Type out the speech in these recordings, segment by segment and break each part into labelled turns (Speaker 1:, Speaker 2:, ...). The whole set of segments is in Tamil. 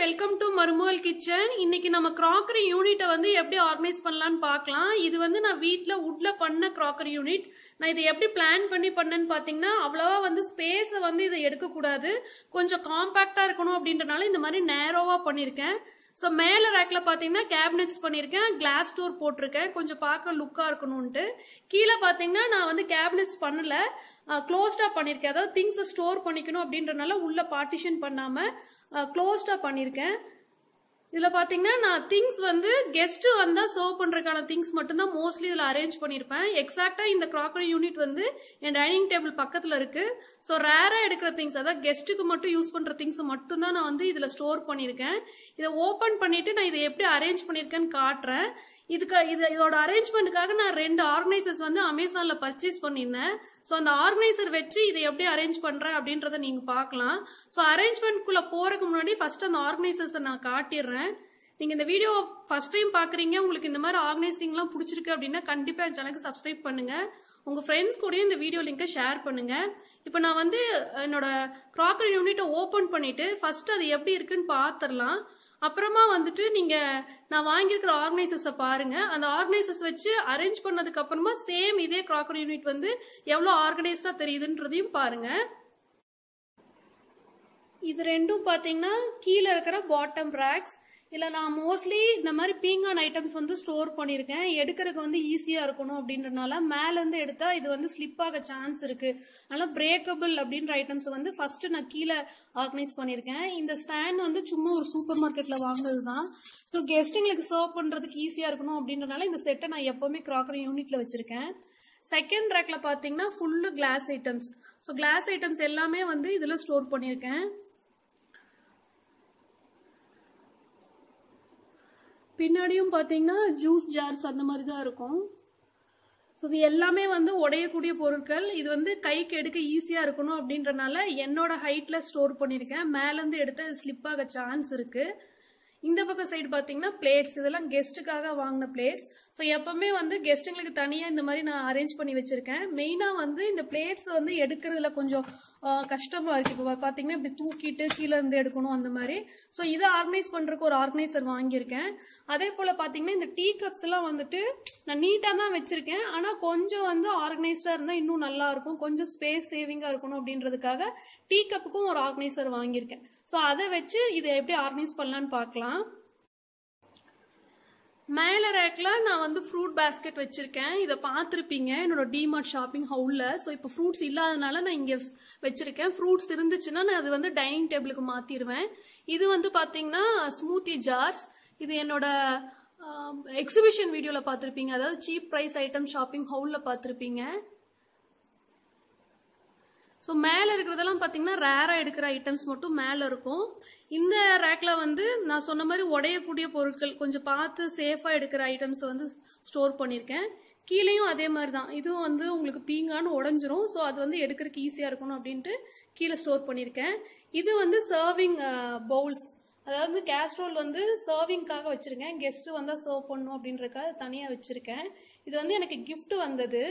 Speaker 1: வெல்கம் டு மருமகள் கிச்சன் இன்னைக்கு நம்ம கிராக்கரி யூனிட்டை வந்து எப்படி ஆர்கனைஸ் பண்ணலாம்னு பார்க்கலாம் இது வந்து நான் வீட்டில் உட்ல பண்ண கிராக்கரி யூனிட் நான் இதை எப்படி பிளான் பண்ணி பண்ணேன்னு பார்த்தீங்கன்னா அவ்வளவா வந்து ஸ்பேஸை வந்து இதை எடுக்கக்கூடாது கொஞ்சம் காம்பேக்டாக இருக்கணும் அப்படின்றனால இந்த மாதிரி நேரோவாக பண்ணியிருக்கேன் ஸோ மேலே ரேக்கில் பார்த்தீங்கன்னா கேபினெட்ஸ் பண்ணியிருக்கேன் கிளாஸ் டோர் போட்டிருக்கேன் கொஞ்சம் பார்க்க லுக்காக இருக்கணும்ன்ட்டு கீழே பார்த்தீங்கன்னா நான் வந்து கேபினெட்ஸ் பண்ணல க்ளோஸ்டாக பண்ணியிருக்கேன் அதாவது திங்ஸை ஸ்டோர் பண்ணிக்கணும் அப்படின்றனால உள்ள பார்ட்டிஷன் பண்ணாமல் க்ளோஸ்டாக பண்ணியிருக்கேன் இதில் பார்த்தீங்கன்னா நான் திங்ஸ் வந்து கெஸ்ட் வந்தால் சர்வ் பண்ணுறதுக்கான திங்ஸ் மட்டும்தான் மோஸ்ட்லி இதில் அரேஞ்ச் பண்ணியிருப்பேன் எக்ஸாக்டாக இந்த க்ராக்கரி யூனிட் வந்து என் டைனிங் டேபிள் பக்கத்தில் இருக்கு ஸோ ரேராக எடுக்கிற திங்ஸ் அதாவது கெஸ்ட்டுக்கு மட்டும் யூஸ் பண்ணுற திங்ஸ் மட்டும்தான் நான் வந்து இதில் ஸ்டோர் பண்ணியிருக்கேன் இதை ஓப்பன் பண்ணிட்டு நான் இதை எப்படி அரேஞ்ச் பண்ணியிருக்கேன்னு காட்டுறேன் இதுக்கு இது இதோட அரேஞ்ச்மெண்ட்டுக்காக நான் ரெண்டு ஆர்கனைசர்ஸ் வந்து அமேசானில் பர்ச்சேஸ் பண்ணியிருந்தேன் ஸோ அந்த ஆர்கனைசர் வச்சு இதை எப்படி அரேஞ்ச் பண்ணுறேன் அப்படின்றத நீங்கள் பார்க்கலாம் ஸோ அரேஞ்ச்மெண்ட்குள்ளே போகிறதுக்கு முன்னாடி ஃபர்ஸ்ட் அந்த ஆர்கனைசர்ஸை நான் காட்டிடுறேன் நீங்கள் இந்த வீடியோ ஃபர்ஸ்ட் டைம் பார்க்குறீங்க உங்களுக்கு இந்த மாதிரி ஆர்கனைசிங்லாம் பிடிச்சிருக்கு அப்படின்னா கண்டிப்பாக என் சேனலுக்கு சப்ஸ்கிரைப் பண்ணுங்கள் உங்கள் ஃப்ரெண்ட்ஸ் கூடயும் இந்த வீடியோ லிங்கை ஷேர் பண்ணுங்கள் இப்போ நான் வந்து என்னோட க்ராக்கரி யூனிட்டை ஓப்பன் பண்ணிவிட்டு ஃபர்ஸ்ட் அது எப்படி இருக்குன்னு பார்த்துடலாம் அப்புறமா வந்துட்டு நீங்க நான் வாங்கியிருக்கிற ஆர்கனைசர்ஸை பாருங்க அந்த ஆர்கனைசர்ஸ் வச்சு அரேஞ்ச் பண்ணதுக்கு அப்புறமா சேம் இதே கிராக்கரி யூனிட் வந்து எவ்வளோ ஆர்கனைஸ்டா தெரியுதுன்றதையும் பாருங்க இது ரெண்டும் பார்த்தீங்கன்னா கீழே இருக்கிற பாட்டம் ரேக்ஸ் இதில் நான் மோஸ்ட்லி இந்த மாதிரி பீங்கான் ஐட்டம்ஸ் வந்து ஸ்டோர் பண்ணியிருக்கேன் எடுக்கிறதுக்கு வந்து ஈஸியாக இருக்கணும் அப்படின்றனால மேலேருந்து எடுத்தால் இது வந்து ஸ்லிப் ஆக சான்ஸ் இருக்குது அதனால் பிரேக்கபிள் அப்படின்ற ஐட்டம்ஸ் வந்து ஃபஸ்ட்டு நான் கீழே ஆர்கனைஸ் பண்ணியிருக்கேன் இந்த ஸ்டாண்ட் வந்து சும்மா ஒரு சூப்பர் மார்க்கெட்டில் வாங்கினது தான் ஸோ கெஸ்ட்டுங்களுக்கு சர்வ் பண்ணுறதுக்கு ஈஸியாக இருக்கணும் அப்படின்றனால இந்த செட்டை நான் எப்போவுமே க்ராக்கரி யூனிட்டில் வச்சுருக்கேன் செகண்ட் ரேக்ல பார்த்தீங்கன்னா full glass items so glass items எல்லாமே வந்து இதில் ஸ்டோர் பண்ணியிருக்கேன் பின்னாடியும் பார்த்தீங்கன்னா ஜூஸ் ஜார்ஸ் அந்த மாதிரி தான் இருக்கும் ஸோ இது எல்லாமே வந்து உடையக்கூடிய பொருட்கள் இது வந்து கைக்கு எடுக்க ஈஸியாக இருக்கணும் அப்படின்றனால என்னோட ஹைட்டில் ஸ்டோர் பண்ணியிருக்கேன் மேலேருந்து எடுத்து ஸ்லிப் ஆக சான்ஸ் இருக்குது இந்த பக்கம் சைடு பார்த்தீங்கன்னா பிளேட்ஸ் இதெல்லாம் கெஸ்ட்டுக்காக வாங்கின பிளேட்ஸ் ஸோ எப்பவுமே வந்து கெஸ்ட்டுங்களுக்கு தனியாக இந்த மாதிரி நான் அரேஞ்ச் பண்ணி வச்சிருக்கேன் மெயினாக வந்து இந்த பிளேட்ஸ் வந்து எடுக்கிறதுல கொஞ்சம் கஷ்டமாக இருக்குது இப்போ பார்த்தீங்கன்னா இப்படி தூக்கிட்டு கீழே இருந்து எடுக்கணும் அந்த மாதிரி ஸோ இதை ஆர்கனைஸ் பண்ணுறதுக்கு ஒரு ஆர்கனைசர் வாங்கியிருக்கேன் அதே போல் பார்த்தீங்கன்னா இந்த டீ கப்ஸ் எல்லாம் வந்துட்டு நான் நீட்டாக தான் வச்சுருக்கேன் ஆனால் கொஞ்சம் வந்து ஆர்கனைஸ்டாக இருந்தால் இன்னும் நல்லா இருக்கும் கொஞ்சம் ஸ்பேஸ் சேவிங்காக இருக்கணும் அப்படின்றதுக்காக டீ கப்புக்கும் ஒரு ஆர்கனைசர் வாங்கியிருக்கேன் ஸோ அதை வச்சு இதை எப்படி ஆர்கனைஸ் பண்ணலான்னு பார்க்கலாம் மேலே ரேக்ல நான் வந்து ஃப்ரூட் பேஸ்கெட் வச்சிருக்கேன் இதை பார்த்துருப்பீங்க என்னோட டிமார்ட் ஷாப்பிங் ஹவுல்ல ஸோ இப்போ ஃப்ரூட்ஸ் இல்லாதனால நான் இங்கே வச்சிருக்கேன் ஃப்ரூட்ஸ் இருந்துச்சுன்னா நான் அது வந்து டைனிங் டேபிளுக்கு மாத்திடுவேன் இது வந்து பார்த்தீங்கன்னா ஸ்மூத்தி ஜார்ஸ் இது என்னோட எக்ஸிபிஷன் வீடியோவில் பார்த்துருப்பீங்க அதாவது சீப் ப்ரைஸ் ஐட்டம் ஷாப்பிங் ஹவுலில் பார்த்துருப்பீங்க ஸோ மேலே இருக்கிறதெல்லாம் பார்த்தீங்கன்னா ரேராக எடுக்கிற ஐட்டம்ஸ் மட்டும் மேலே இருக்கும் இந்த ரேக்கில் வந்து நான் சொன்ன மாதிரி உடையக்கூடிய பொருட்கள் கொஞ்சம் பார்த்து சேஃபாக எடுக்கிற ஐட்டம்ஸ் வந்து ஸ்டோர் பண்ணியிருக்கேன் கீழேயும் அதே மாதிரி தான் இதுவும் வந்து உங்களுக்கு பீங்கான்னு உடஞ்சிரும் ஸோ அது வந்து எடுக்கிறதுக்கு ஈஸியாக இருக்கணும் அப்படின்ட்டு கீழே ஸ்டோர் பண்ணியிருக்கேன் இது வந்து சர்விங் பவுல்ஸ் அதாவது கேஸ்ட்ரோல் வந்து சர்விங்காக வச்சுருக்கேன் கெஸ்ட்டு வந்தால் சர்வ் பண்ணும் அப்படின்றதுக்காக தனியாக வச்சுருக்கேன் இது வந்து எனக்கு கிஃப்ட் வந்தது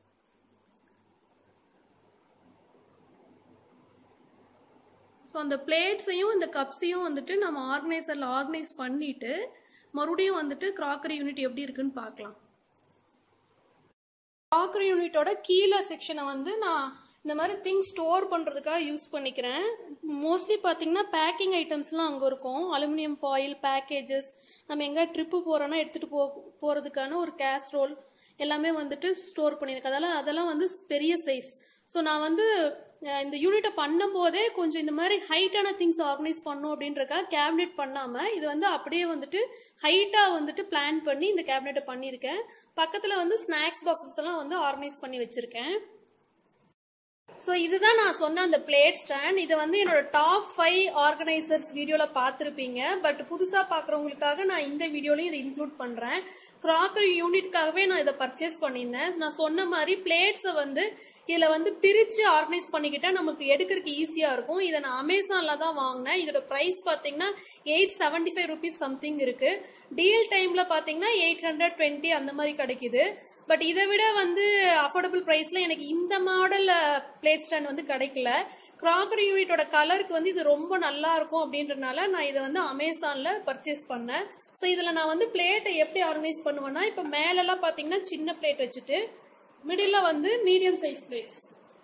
Speaker 1: ஸோ அந்த பிளேட்ஸையும் இந்த கப்ஸையும் வந்துட்டு நம்ம ஆர்கனைசரில் ஆர்கனைஸ் பண்ணிட்டு மறுபடியும் வந்துட்டு கிராக்கரி யூனிட் எப்படி இருக்குன்னு பார்க்கலாம் கிராக்கரி யூனிட்டோட கீழே செக்ஷனை வந்து நான் இந்த மாதிரி திங்ஸ் ஸ்டோர் பண்ணுறதுக்காக யூஸ் பண்ணிக்கிறேன் மோஸ்ட்லி பார்த்தீங்கன்னா பேக்கிங் ஐட்டம்ஸ்லாம் அங்கே இருக்கும் அலுமினியம் ஃபாயில் பேக்கேஜஸ் நம்ம எங்கே ட்ரிப்பு போகிறோன்னா எடுத்துகிட்டு போ போகிறதுக்கான ஒரு கேஸ்ரோல் எல்லாமே வந்துட்டு ஸ்டோர் பண்ணியிருக்கேன் அதெல்லாம் அதெல்லாம் வந்து பெரிய சைஸ் ஸோ நான் வந்து இந்த யூனிட்டை பண்ணும் போதே கொஞ்சம் இந்த மாதிரி ஹைட்டான திங்ஸ் ஆர்கனைஸ் பண்ணும் அப்படின்றக்காக கேபினெட் பண்ணாம இது வந்து அப்படியே வந்துட்டு ஹைட்டா வந்துட்டு பிளான் பண்ணி இந்த கேபினெட்டை பண்ணியிருக்கேன் பக்கத்துல வந்து ஸ்நாக்ஸ் பாக்ஸஸ் எல்லாம் வந்து ஆர்கனைஸ் பண்ணி வச்சிருக்கேன் ஸோ இதுதான் நான் சொன்ன அந்த பிளேட் ஸ்டாண்ட் இதை வந்து என்னோட டாப் ஃபைவ் ஆர்கனைசர்ஸ் வீடியோவில் பார்த்துருப்பீங்க பட் புதுசாக பார்க்குறவங்களுக்காக நான் இந்த வீடியோலையும் இதை இன்க்ளூட் பண்ணுறேன் கிராக்கரி யூனிட்காகவே நான் இதை பர்ச்சேஸ் பண்ணியிருந்தேன் நான் சொன்ன மாதிரி பிளேட்ஸை வந்து இதில் வந்து பிரித்து ஆர்கனைஸ் பண்ணிக்கிட்டா நமக்கு எடுக்கிறதுக்கு ஈஸியாக இருக்கும் இதை நான் அமேசானில் தான் வாங்கினேன் இதோட ப்ரைஸ் பார்த்தீங்கன்னா eight seventy five rupees something இருக்கு டீல் டைமில் பார்த்தீங்கன்னா எயிட் ஹண்ட்ரட் டுவெண்ட்டி அந்த மாதிரி கிடைக்குது பட் இதை விட வந்து அஃபோர்டபுள் ப்ரைஸில் எனக்கு இந்த மாடல் பிளேட் ஸ்டாண்ட் வந்து கிடைக்கல கிராக்கரி யூனிட்டோட கலருக்கு வந்து இது ரொம்ப நல்லா இருக்கும் அப்படின்றனால நான் இதை வந்து அமேசான்ல பர்ச்சேஸ் பண்ணேன் ஸோ இதில் நான் வந்து பிளேட்டை எப்படி ஆர்கனைஸ் பண்ணுவேன்னா இப்போ மேலெல்லாம் பார்த்தீங்கன்னா சின்ன பிளேட் வச்சுட்டு மிடில் வந்து மீடியம் சைஸ் பிளேட்ஸ்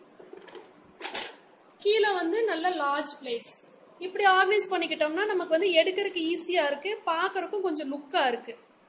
Speaker 1: கீழே வந்து நல்ல லார்ஜ் பிளேட்ஸ் இப்படி ஆர்கனைஸ் பண்ணிக்கிட்டோம்னா நமக்கு வந்து எடுக்கிறதுக்கு ஈஸியா இருக்கு பார்க்கறதுக்கும் கொஞ்சம் லுக்கா இருக்கு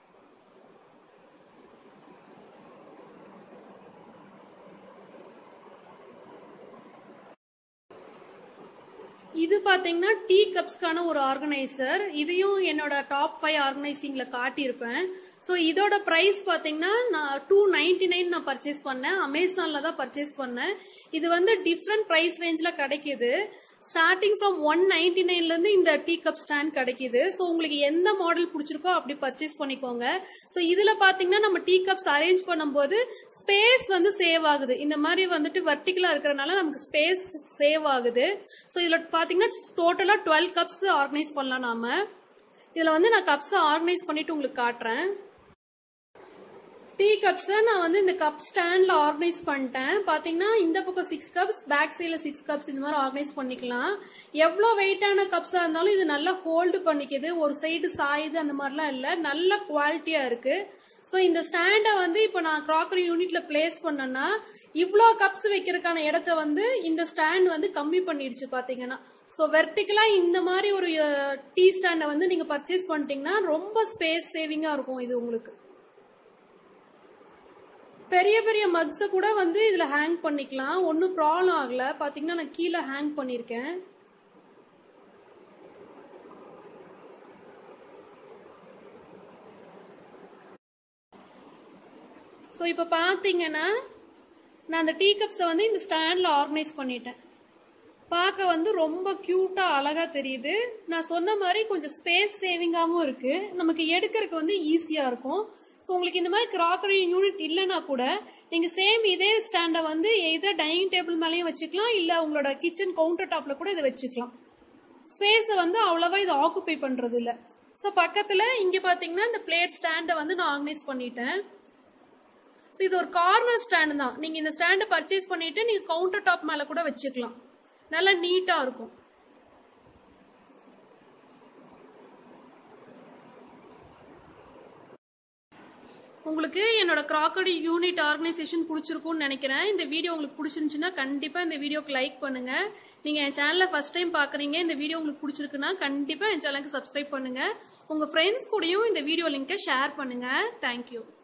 Speaker 1: இது பாத்தீங்கன்னா டீ கப்ஸ்க்கான ஒரு ஆர்கனைசர் இதையும் என்னோட டாப் ஃபைவ் ஆர்கனைசிங்ல காட்டியிருப்பேன் ஸோ இதோட ப்ரைஸ் பாத்தீங்கன்னா நான் டூ நைன்டி நைன் நான் பர்ச்சேஸ் பண்ணேன் அமேசான்ல தான் பர்ச்சேஸ் பண்ணேன் இது வந்து டிஃப்ரெண்ட் ப்ரைஸ் ரேஞ்ச்ல கிடைக்குது ஸ்டார்டிங் ஃப்ரம் ஒன் நைன்டி நைன்ல இருந்து இந்த டீ கப் ஸ்டாண்ட் கிடைக்குது ஸோ உங்களுக்கு எந்த மாடல் பிடிச்சிருக்கோ அப்படி பர்ச்சேஸ் பண்ணிக்கோங்க ஸோ இதுல பாத்தீங்கன்னா நம்ம டீ கப்ஸ் அரேஞ்ச் பண்ணும்போது ஸ்பேஸ் வந்து சேவ் ஆகுது இந்த மாதிரி வந்துட்டு வர்டிகலா இருக்கிறனால நமக்கு ஸ்பேஸ் சேவ் ஆகுது ஸோ இதுல பாத்தீங்கன்னா டோட்டலா டுவெல் கப்ஸ் ஆர்கனைஸ் பண்ணலாம் நாம இதுல வந்து நான் கப்ஸ் ஆர்கனைஸ் பண்ணிட்டு உங்களுக்கு காட்டுறேன் டீ கப்ஸை நான் வந்து இந்த கப் ஸ்டாண்ட்ல ஆர்கனைஸ் பண்ணிட்டேன் பாத்தீங்கன்னா இந்த பக்கம் சிக்ஸ் கப்ஸ் பேக் சைடில் சிக்ஸ் கப்ஸ் இந்த மாதிரி ஆர்கனைஸ் பண்ணிக்கலாம் எவ்வளோ வெயிட்டான கப்ஸா இருந்தாலும் இது நல்லா ஹோல்டு பண்ணிக்குது ஒரு சைடு சாயுது அந்த மாதிரிலாம் இல்லை நல்ல குவாலிட்டியா இருக்கு ஸோ இந்த ஸ்டாண்டை வந்து இப்போ நான் கிராக்கரி யூனிட்ல பிளேஸ் பண்ணேன்னா இவ்வளோ கப்ஸ் வைக்கிறதுக்கான இடத்த வந்து இந்த ஸ்டாண்ட் வந்து கம்மி பண்ணிடுச்சு பாத்தீங்கன்னா ஸோ வெர்டிக்கலா இந்த மாதிரி ஒரு டீ ஸ்டாண்டை வந்து நீங்க பர்ச்சேஸ் பண்ணிட்டீங்கன்னா ரொம்ப ஸ்பேஸ் சேவிங்கா இருக்கும் இது உங்களுக்கு பெரிய பெரிய மக்ஸை கூட வந்து இதுல ஹேங் பண்ணிக்கலாம் ஒன்றும் ப்ராப்ளம் ஆகல பாத்தீங்கன்னா நான் கீழே ஹேங் பண்ணிருக்கேன் ஸோ இப்போ பார்த்தீங்கன்னா நான் அந்த டீ கப்ஸை வந்து இந்த ஸ்டாண்டில் ஆர்கனைஸ் பண்ணிட்டேன் பார்க்க வந்து ரொம்ப க்யூட்டாக அழகாக தெரியுது நான் சொன்ன மாதிரி கொஞ்சம் ஸ்பேஸ் சேவிங்காகவும் இருக்கு நமக்கு எடுக்கிறதுக்கு வந்து ஈஸியாக இருக்கும் ஸோ உங்களுக்கு இந்த மாதிரி கிராக்கரி யூனிட் இல்லைன்னா கூட நீங்கள் சேம் இதே ஸ்டாண்டை வந்து எதர் டைனிங் டேபிள் மேலேயும் வச்சுக்கலாம் இல்லை உங்களோட கிச்சன் கவுண்டர் டாப்பில் கூட இதை வச்சுக்கலாம் ஸ்பேஸை வந்து அவ்வளோவா இது ஆக்குப்பை பண்ணுறது இல்லை ஸோ பக்கத்தில் இங்கே பார்த்தீங்கன்னா இந்த பிளேட் ஸ்டாண்டை வந்து நான் ஆர்கனைஸ் பண்ணிட்டேன் ஸோ இது ஒரு கார்னர் ஸ்டாண்டு தான் நீங்கள் இந்த ஸ்டாண்டை பர்ச்சேஸ் பண்ணிட்டு நீங்கள் கவுண்டர் டாப் மேலே கூட வச்சுக்கலாம் நல்லா நீட்டாக இருக்கும் உங்களுக்கு என்னோட கிராக்கரி யூனிட் ஆர்கனைசேஷன் பிடிச்சிருக்கும்னு நினைக்கிறேன் இந்த வீடியோ உங்களுக்கு பிடிச்சிருந்துச்சுன்னா கண்டிப்பா இந்த வீடியோக்கு லைக் பண்ணுங்க நீங்க என் சேனலை ஃபர்ஸ்ட் டைம் பாக்குறீங்க இந்த வீடியோ உங்களுக்கு பிடிச்சிருக்குன்னா கண்டிப்பா என் சேனலுக்கு சப்ஸ்கிரைப் பண்ணுங்க உங்க ஃப்ரெண்ட்ஸ் கூடயும் இந்த வீடியோ லிங்கை ஷேர் பண்ணுங்க தேங்க்யூ